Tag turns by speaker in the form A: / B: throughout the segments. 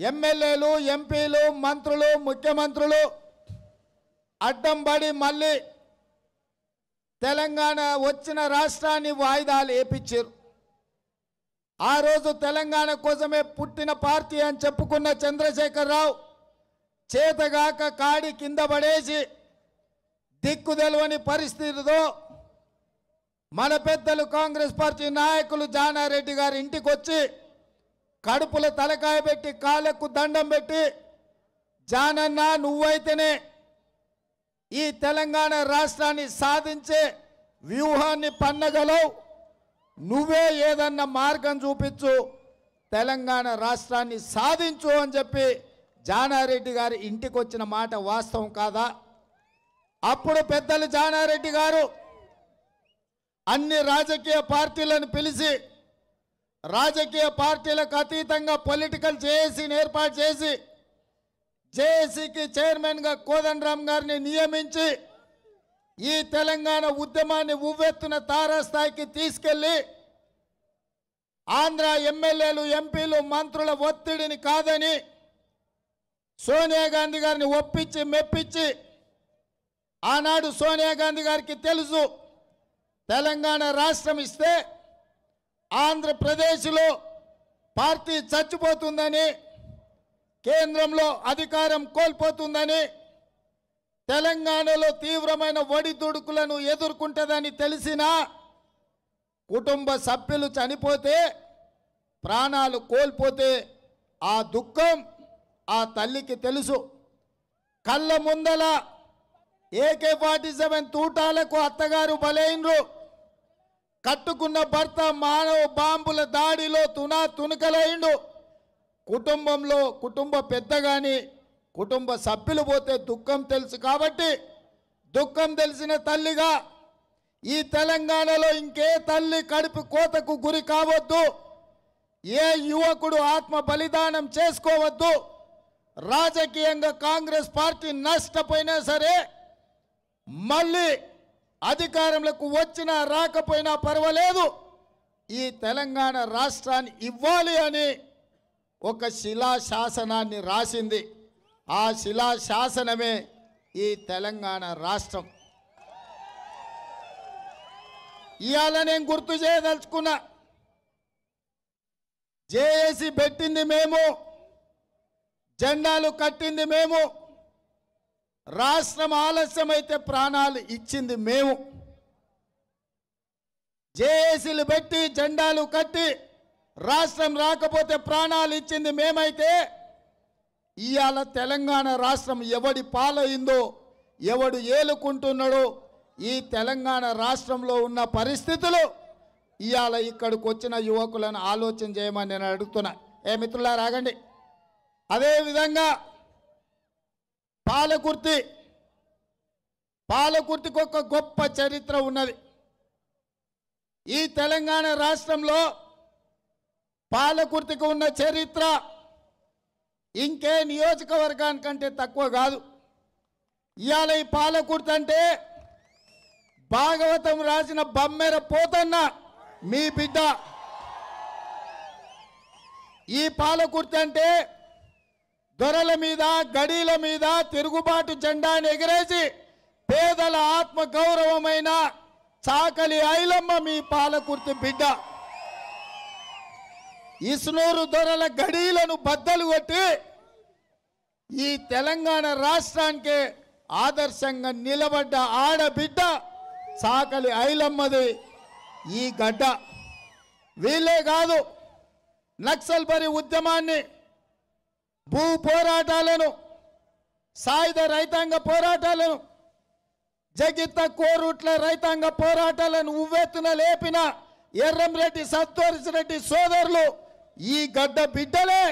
A: ఎమ్మెల్యేలు ఎంపీలు మంత్రులు ముఖ్యమంత్రులు అడ్డం పడి మళ్ళీ తెలంగాణ వచ్చిన రాష్ట్రాన్ని వాయిదాలు వేపించారు ఆ రోజు తెలంగాణ కోసమే పుట్టిన పార్టీ అని చెప్పుకున్న చంద్రశేఖరరావు చేతగాక కాడి కింద పడేసి దిక్కు తెలవని పరిస్థితితో మన పెద్దలు కాంగ్రెస్ పార్టీ నాయకులు జానారెడ్డి గారి ఇంటికి వచ్చి కడుపుల తలకాయ పెట్టి కాళ్ళకు దండం పెట్టి జానన్న నువ్వైతేనే ఈ తెలంగాణ రాష్ట్రాన్ని సాధించే వ్యూహాన్ని పన్నగలవు నువ్వే ఏదన్నా మార్గం చూపించు తెలంగాణ రాష్ట్రాన్ని సాధించు అని చెప్పి జానారెడ్డి గారి ఇంటికి వచ్చిన మాట వాస్తవం కాదా అప్పుడు పెద్దలు జానారెడ్డి గారు అన్ని రాజకీయ పార్టీలను పిలిచి రాజకీయ పార్టీలకు అతీతంగా పొలిటికల్ జేఏసీని ఏర్పాటు చేసి జేఏసీకి చైర్మన్గా కోదండరామ్ గారిని నియమించి ఈ తెలంగాణ ఉద్యమాన్ని ఉవ్వెత్తున తారాస్థాయికి తీసుకెళ్లి ఆంధ్ర ఎమ్మెల్యేలు ఎంపీలు మంత్రుల ఒత్తిడిని కాదని సోనియా గాంధీ గారిని ఒప్పించి మెప్పించి ఆనాడు సోనియా గాంధీ గారికి తెలుసు తెలంగాణ రాష్ట్రం ఇస్తే ఆంధ్రప్రదేశ్లో పార్టీ చచ్చిపోతుందని కేంద్రంలో అధికారం కోల్పోతుందని తెలంగాణలో తీవ్రమైన ఒడిదుడుకులను ఎదుర్కొంటుందని తెలిసినా కుటుంబ సభ్యులు చనిపోతే ప్రాణాలు కోల్పోతే ఆ దుఃఖం ఆ తల్లికి తెలుసు కళ్ళ ముందల ఏకే ఫార్టీ సెవెన్ తూటాలకు అత్తగారు బలైనరు కట్టుకున్న భర్త మానవ బాంబుల దాడిలో తునా తునకలైండు కుటుంబంలో కుటుంబ పెద్ద కానీ కుటుంబ సభ్యులు పోతే దుఃఖం తెలుసు కాబట్టి దుఃఖం తెలిసిన తల్లిగా ఈ తెలంగాణలో ఇంకే తల్లి కడుపు కోతకు గురి కావద్దు ఏ యువకుడు ఆత్మ బలిదానం చేసుకోవద్దు రాజకీయంగా కాంగ్రెస్ పార్టీ నష్టపోయినా సరే మళ్ళీ అధికారంలోకి వచ్చినా రాకపోయినా పర్వాలేదు ఈ తెలంగాణ రాష్ట్రాన్ని ఇవ్వాలి అని ఒక శిలా శాసనాన్ని రాసింది ఆ శిలా శాసనమే ఈ తెలంగాణ రాష్ట్రం ఇవాళ నేను గుర్తు చేయదలుచుకున్నా జేఏసీ పెట్టింది మేము జెండాలు కట్టింది మేము రాష్ట్రం ఆలస్యమైతే ప్రాణాలు ఇచ్చింది మేము జేఏసీలు పెట్టి జెండాలు కట్టి రాష్ట్రం రాకపోతే ప్రాణాలు ఇచ్చింది మేమైతే ఇవాళ తెలంగాణ రాష్ట్రం ఎవడి పాలైందో ఎవడు ఏలుకుంటున్నాడో ఈ తెలంగాణ రాష్ట్రంలో ఉన్న పరిస్థితులు ఇవాళ ఇక్కడికి వచ్చిన యువకులను ఆలోచన చేయమని నేను అడుగుతున్నా ఏ మిత్రులారా రాగండి అదేవిధంగా పాలకుర్తి పాలకుర్తికి ఒక గొప్ప చరిత్ర ఉన్నది ఈ తెలంగాణ రాష్ట్రంలో పాలకుర్తికి ఉన్న చరిత్ర ఇంకే నియోజకవర్గానికంటే తక్కువ కాదు ఇవాళ ఈ పాలకుర్తి అంటే భాగవతం రాసిన బమ్మెర పోతన్న మీ బిడ్డ ఈ పాలకుర్తి అంటే దొరల మీద గడీల మీద తిరుగుబాటు జెండాను ఎగిరేసి పేదల ఆత్మ గౌరవమైన చాకలి ఐలమ్మ మీ పాలకుర్తి బిడ్డ ఇస్నూరు దొరల గడీలను బద్దలు కొట్టి ఈ తెలంగాణ రాష్ట్రానికి ఆదర్శంగా నిలబడ్డ ఆడబిడ్డ చాకలి ఐలమ్మది ఈ గడ్డ వీళ్ళే కాదు నక్సల్ బరి ఉద్యమాన్ని భూ పోరాటాలను సాయుధ రైతాంగ పోరాటాలను జగిత్త కోరుట్ల రైతాంగ పోరాటాలను ఉవ్వెత్తున లేపిన ఎర్రంరెడ్డి సంతోష్ రెడ్డి సోదరులు ఈ గడ్డ బిడ్డలే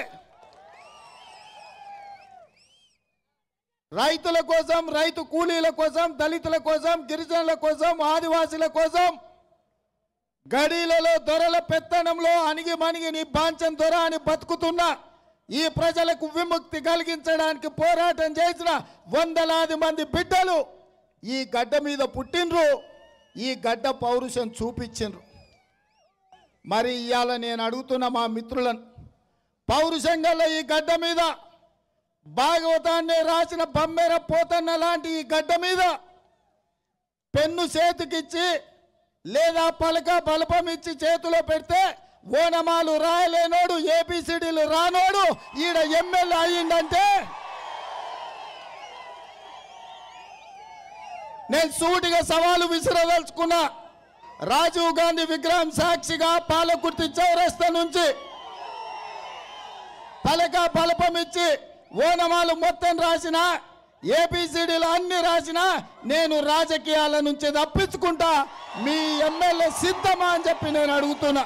A: రైతుల కోసం రైతు కూలీల కోసం దళితుల కోసం గిరిజనుల కోసం ఆదివాసుల కోసం గడీలలో దొరల పెత్తనంలో అణిగి మణిగి నీ బాంచం దొర అని బతుకుతున్న ఈ ప్రజలకు విముక్తి కలిగించడానికి పోరాటం చేసిన వందలాది మంది బిడ్డలు ఈ గడ్డ మీద పుట్టినరు ఈ గడ్డ పౌరుషం చూపించిండ్రు మరి ఇవాళ నేను అడుగుతున్న మా మిత్రులను పౌరుషంగా ఈ గడ్డ మీద భాగవతాన్ని రాసిన బమ్మెర పోతన్న లాంటి ఈ గడ్డ మీద పెన్ను చేతికిచ్చి లేదా పలక బలపం ఇచ్చి చేతిలో పెడితే ఓనమాలు రాయలేనోడు ఏబిసిడీలు రానోడు ఈడ ఎమ్మెల్యే అయ్యిందంటే నేను సూటిగా సవాలు విసిరదలుచుకున్నా రాజీవ్ గాంధీ విగ్రహం సాక్షిగా పాలకుర్తి చౌరస్తా నుంచి పలక బలపం ఇచ్చి ఓనమాలు మొత్తం రాసిన ఏపీసీడీలు అన్ని రాసిన నేను రాజకీయాల నుంచి తప్పించుకుంటా మీ ఎమ్మెల్యే సిద్ధమా అని చెప్పి నేను అడుగుతున్నా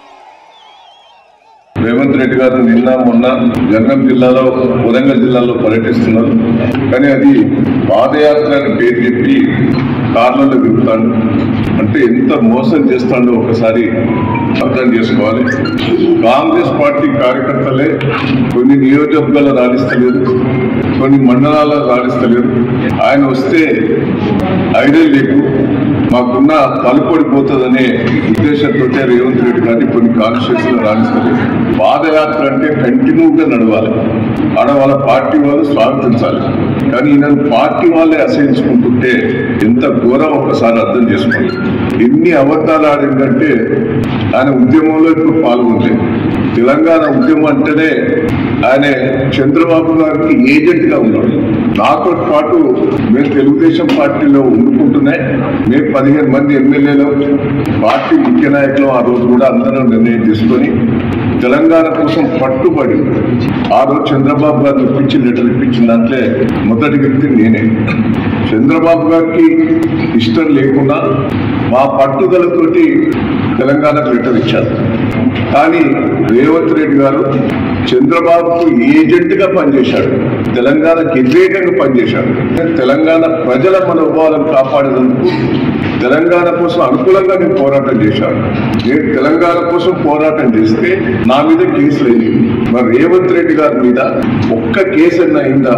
B: రేవంత్ రెడ్డి గారు నిన్న మొన్న జనగాం జిల్లాలో వరంగల్ జిల్లాలో పర్యటిస్తున్నారు కానీ అది పాదయాత్ర అని పేరు చెప్పి కార్లలో తిరుగుతాడు అంటే ఎంత మోసం చేస్తాడో ఒకసారి అర్థం చేసుకోవాలి కాంగ్రెస్ పార్టీ కార్యకర్తలే కొన్ని నియోజకవర్గాలు రాణిస్తలేదు కొన్ని మండలాల్లో రాణిస్తలేదు ఆయన వస్తే ఐడియా లేకు మాకున్న తలుపడిపోతుందనే ఉద్దేశంతో రేవంత్ రెడ్డి గారిని కొన్ని కాన్స్టిట్యూన్స్ లో రాణిస్తారు పాదయాత్ర అంటే కంటిన్యూగా నడవాలి ఆడ వాళ్ళ పార్టీ వాళ్ళు స్వాగతించాలి కానీ ఈయన పార్టీ వాళ్ళే అసహించుకుంటుంటే ఎంత ఘోరం ఒకసారి అర్థం చేసుకోండి ఎన్ని అబద్ధాలు ఆడిందంటే ఆయన ఉద్యమంలో ఇప్పుడు పాల్గొనలేదు తెలంగాణ ఉద్యమం అంటేనే ఆయన చంద్రబాబు గారికి ఏజెంట్ గా ఉన్నాడు నాతో పాటు మేము తెలుగుదేశం పార్టీలో ఉండుకుంటున్నాయి మేము పదిహేను మంది ఎమ్మెల్యేలు పార్టీ ముఖ్య నాయకులు ఆ రోజు కూడా అందరూ నిర్ణయం తీసుకొని తెలంగాణ కోసం పట్టుబడి ఆ రోజు చంద్రబాబు గారిని ఇప్పించి లెటర్ ఇప్పించిన దాంట్లో మొదటి వ్యక్తి నేనే చంద్రబాబు గారికి ఇష్టం లేకుండా మా పట్టుదలతోటి తెలంగాణకు లెటర్ ఇచ్చారు కానీ రేవంత్ రెడ్డి గారు చంద్రబాబుకు ఏజెంట్ గా పనిచేశాడు తెలంగాణకు వ్యతిరేకంగా పనిచేశాడు తెలంగాణ ప్రజల మనోభావాలను కాపాడేందుకు తెలంగాణ కోసం అనుకూలంగా నేను పోరాటం చేశాను నేను తెలంగాణ కోసం పోరాటం చేస్తే నా మీద కేసు లేదు మరి రేవంత్ రెడ్డి గారి మీద ఒక్క కేసు అన్న అయిందా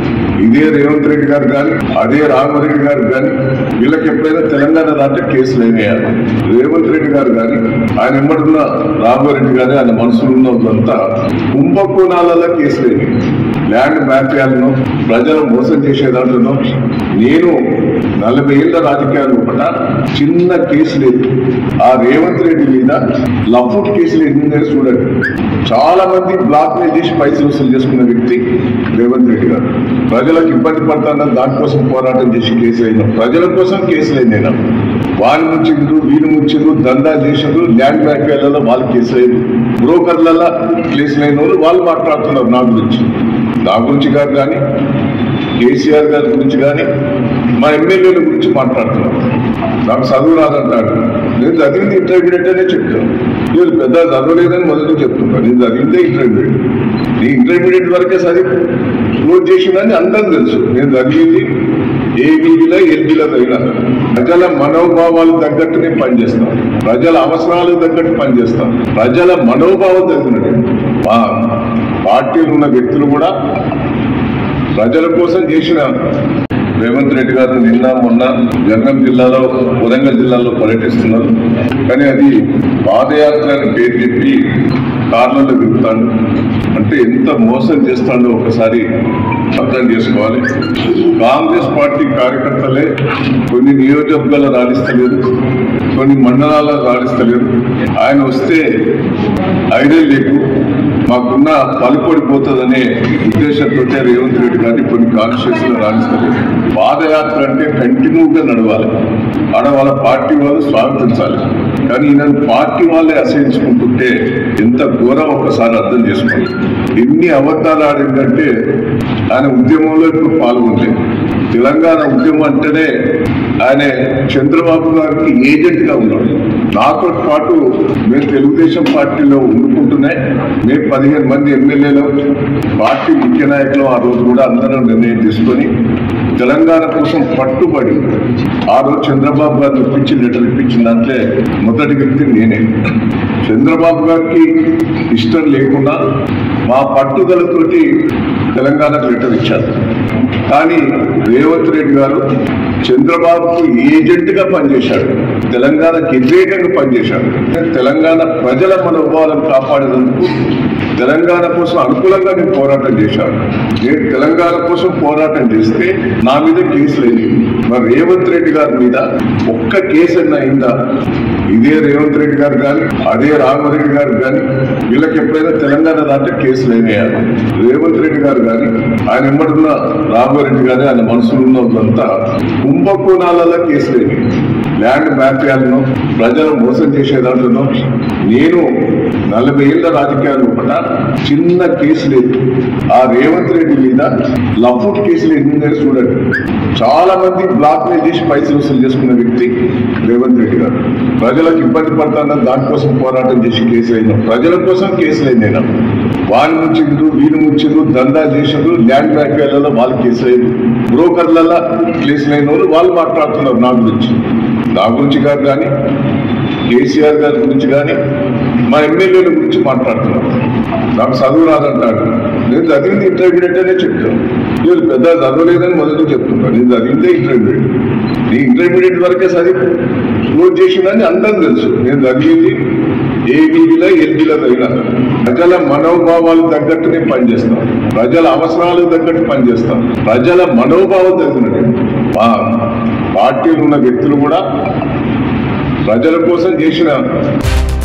B: ఇదే రేవంత్ రెడ్డి గారు కానీ అదే రామరెడ్డి గారు కానీ వీళ్ళకి ఎప్పుడైనా తెలంగాణ దాంట్లో కేసులు అయినాయా రేవంత్ రెడ్డి గారు కానీ ఆయన ఎమ్మడున్న రామారెడ్డి గారు ఆయన మనసులో ఉన్న వాళ్ళంతా కుంభకోణాలలో కేసులు అయినాయి ల్యాండ్ మాఫియాలను ప్రజలు మోసం చేసే దాంట్లో నేను నలభై ఏళ్ల రాజకీయాలు ఒకట చిన్న కేసు లేదు ఆ రేవంత్ రెడ్డి మీద లఫ్ట్ కేసులు ఎన్ని ఉన్నాయో చూడండి చాలా మంది బ్లాక్ మెయిల్ చేసి పైసలు వసూలు చేసుకున్న వ్యక్తి రేవంత్ రెడ్డి గారు ప్రజలకు ఇబ్బంది పడుతున్న దానికోసం పోరాటం చేసి కేసు అయినా ప్రజల కోసం కేసులు అయినా వాళ్ళు ముంచిండ్రు వీళ్ళు ముంచిండ్రు దందా చేసిండ్రు ల్యాండ్ మాఫియాలలో వాళ్ళు కేసు అయ్యారు బ్రోకర్లలో కేసులు అయిన వాళ్ళు వాళ్ళు మాట్లాడుతున్నారు నా గురించి నా గురించి కాదు కానీ కేసీఆర్ గారి గురించి కానీ మా ఎమ్మెల్యేల గురించి మాట్లాడుతున్నారు నాకు చదువు రాదంటాడు నేను చదివింది ఇంటర్మీడియట్ అనే చెప్తాను నేను పెద్ద చదవలేదని మొదటి చెప్తున్నాను నేను చదివిందే ఇంటర్మీడియట్ నీ ఇంటర్మీడియట్ వరకే చదివి క్లోజ్ చేసిందని అందరం తెలుసు నేను చదివింది ఏబీలో ఎల్బీలో అయినా ప్రజల మనోభావాలు తగ్గట్టు నేను పనిచేస్తాను ప్రజల అవసరాలకు తగ్గట్టు పనిచేస్తాను ప్రజల మనోభావం తగ్గినట్టు మా పార్టీలు ఉన్న వ్యక్తులు కూడా ప్రజల కోసం చేసిన రేవంత్ రెడ్డి గారు నిన్న మొన్న జనగాం జిల్లాలో వరంగల్ జిల్లాలో పర్యటిస్తున్నారు కానీ అది పాదయాత్ర అని పేరు చెప్పి కార్లలో తిరుగుతాడు అంటే ఎంత మోసం చేస్తాడో ఒకసారి అర్థం చేసుకోవాలి కాంగ్రెస్ పార్టీ కార్యకర్తలే కొన్ని నియోజకవర్గాలు రాణిస్తలేదు కొన్ని మండలాల్లో రాణిస్తలేదు ఆయన వస్తే ఐడియా లేకు మాకున్న పలుపడిపోతుందనే ఉద్దేశంతో రేవంత్ రెడ్డి గారిని కొన్ని కాన్స్టిట్యూన్స్ లో రాణిస్తారు పాదయాత్ర అంటే కంటిన్యూగా నడవాలి ఆడ వాళ్ళ పార్టీ వాళ్ళు స్వాగతించాలి కానీ ఈయన పార్టీ వాళ్ళే అసహించుకుంటుంటే ఎంత ఘోరం ఒకసారి అర్థం చేసుకోండి ఎన్ని అబద్ధాలు ఆడిందంటే ఆయన ఉద్యమంలో ఇప్పుడు పాల్గొనలేదు తెలంగాణ ఉద్యమం అంటేనే ఆయన చంద్రబాబు గారికి ఏజెంట్ గా ఉన్నాడు నాతో పాటు మేము తెలుగుదేశం పార్టీలో ఉండుకుంటున్నాయి మేము పదిహేను మంది ఎమ్మెల్యేలు పార్టీ ముఖ్య నాయకులు ఆ రోజు కూడా అందరూ నిర్ణయం తీసుకొని తెలంగాణ కోసం పట్టుబడి ఆ రోజు చంద్రబాబు గారిని ఇప్పించి లెటర్ ఇప్పించిన దాంట్లో మొదటి వ్యక్తి నేనే చంద్రబాబు గారికి ఇష్టం లేకుండా మా పట్టుదలతోటి తెలంగాణకు లెటర్ ఇచ్చారు కానీ రేవంత్ రెడ్డి గారు చంద్రబాబుకు ఏజెంట్ గా పనిచేశాడు తెలంగాణకు వ్యతిరేకంగా పనిచేశాడు తెలంగాణ ప్రజల మనోభావాలను కాపాడేందుకు తెలంగాణ కోసం అనుకూలంగా నేను పోరాటం చేశాను నేను తెలంగాణ కోసం పోరాటం చేస్తే నా మీద కేసు లేదు మరి రేవంత్ రెడ్డి గారి మీద ఒక్క కేసు అన్న అయిందా ఇదే రేవంత్ రెడ్డి గారు కానీ అదే రాఘవరెడ్డి గారు కానీ వీళ్ళకి ఎప్పుడైనా తెలంగాణ దాంట్లో కేసులు అయినాయా రేవంత్ రెడ్డి గారు కానీ ఆయన ఎమ్మడున్న రాఘవరెడ్డి గారు ఆయన మనసులో ఉన్న వాళ్ళంతా కుంభకోణాలలో కేసులు అయినాయి ల్యాండ్ మాఫియాలను ప్రజలు మోసం చేసే దాంట్లో నేను నలభై ఏళ్ల రాజకీయాలు ఒకట చిన్న కేసు లేదు ఆ రేవంత్ రెడ్డి మీద లఫ్ట్ కేసులు ఎన్ని ఉన్నాయో చూడండి చాలా మంది బ్లాక్ మెయిల్ చేసి పైసలు వసూలు చేసుకున్న వ్యక్తి రేవంత్ రెడ్డి గారు ప్రజలకు ఇబ్బంది పడతాన్న దానికోసం పోరాటం చేసి కేసులు అయినా ప్రజల కోసం కేసులు అయినా వాళ్ళు ముంచిండ్రు వీళ్ళు ముంచిండ్రు దందా చేసిండ్రు ల్యాండ్ మాఫియాలలో వాళ్ళు కేసులు అయ్యారు బ్రోకర్లలో కేసులు అయిన వాళ్ళు వాళ్ళు మాట్లాడుతున్నారు నా గురించి నా గురించి కాదు కానీ కేసీఆర్ గారి గురించి కానీ మా ఎమ్మెల్యేల గురించి మాట్లాడుతున్నారు నాకు చదువు రాదంటాడు నేను చదివింది ఇంటర్మీడియట్ అనే చెప్తాను నేను పెద్ద చదవలేదని మొదటి చెప్తున్నాను నేను చదివిందే ఇంటర్మీడియట్ నీ ఇంటర్మీడియట్ వరకే చదివి క్లోజ్ చేసిందని అందరం తెలుసు నేను చదివింది ఏబీలో ఎల్బీలో అయినా ప్రజల మనోభావాలు తగ్గట్టు నేను పనిచేస్తాను ప్రజల అవసరాలకు తగ్గట్టు పనిచేస్తాను ప్రజల మనోభావం తగినట్టు మా పార్టీలు ఉన్న వ్యక్తులు కూడా ప్రజల కోసం చేసిన